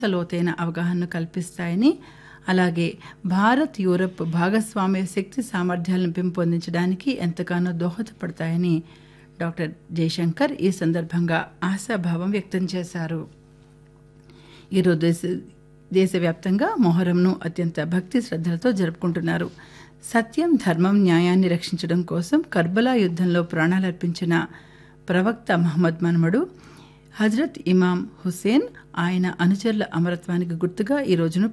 లోతైన అవగాహనను కల్పిస్తాయని అలాగే భారత్ యూరప్ భాగస్వామ్య శక్తి సామర్థ్యాలను పెంపొందించడానికి ఎంతగానో దోహదపడతాయని డాక్టర్ జయశంకర్ ఈ సందర్భంగా ఆశాభావం వ్యక్తం చేశారు ఈరోజు దేశ దేశవ్యాప్తంగా మొహరంను అత్యంత భక్తి శ్రద్ధలతో జరుపుకుంటున్నారు సత్యం ధర్మం న్యాయాన్ని రక్షించడం కోసం కర్బలా యుద్ధంలో ప్రాణాలర్పించిన ప్రవక్త మహమ్మద్ మనుమడు హజరత్ ఇమాం హుసేన్ ఆయన అనుచరుల అమరత్వానికి గుర్తుగా ఈ రోజును